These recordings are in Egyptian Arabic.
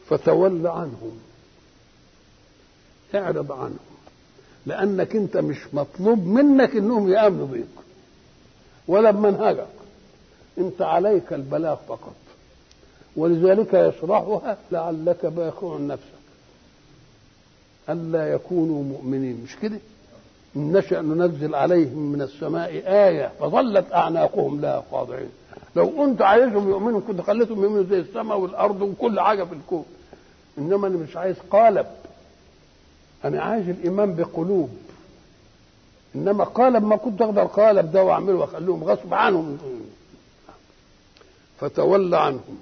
فتول عنهم اعرض عنهم لانك انت مش مطلوب منك انهم يامنوا بيك ولا بمنهجك انت عليك البلاغ فقط ولذلك يشرحها لعلك باخع نفسك ألا يكونوا مؤمنين مش كده إن نشأ ننزل عليهم من السماء آية فظلت أعناقهم لها خاضعين لو كنت عايزهم يؤمنوا كنت خليتهم يؤمنوا زي السماء والأرض وكل حاجة في الكون إنما أنا مش عايز قالب أنا عايز الإيمان بقلوب إنما قالب ما كنت أقدر قالب ده وأعمله وأخليهم غصب عنهم فتولى عنهم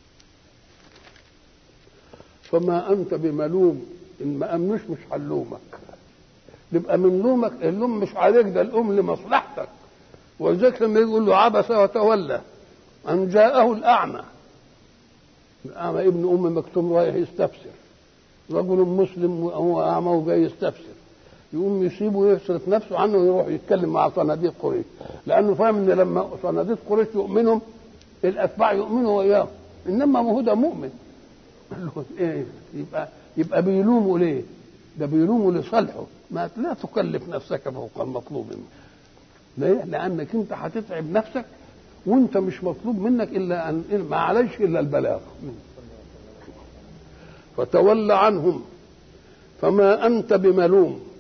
فما أنت بملوم إن ما أمنوش مش هنلومك يبقى من لومك اللوم مش عليك ده اللوم لمصلحتك ولذلك لما يقول له عبس وتولى أن جاءه الأعمى الأعمى ابن أم مكتوم رايح يستفسر رجل مسلم وهو أعمى وجاي يستفسر يقوم يسيبه يصرف نفسه عنه ويروح يتكلم مع صناديق قريش لأنه فاهم إن لما صناديق قريش يؤمنهم الأتباع يؤمنوا وإياه إنما هو ده مؤمن قال له إيه يبقى يبقى بيلوموا ليه؟ ده بيلوموا لصالحه ما لا تكلف نفسك فوق المطلوب منك ليه؟ لانك انت هتتعب نفسك وانت مش مطلوب منك الا ان ما عليش الا البلاغ فتول عنهم فما انت بملوم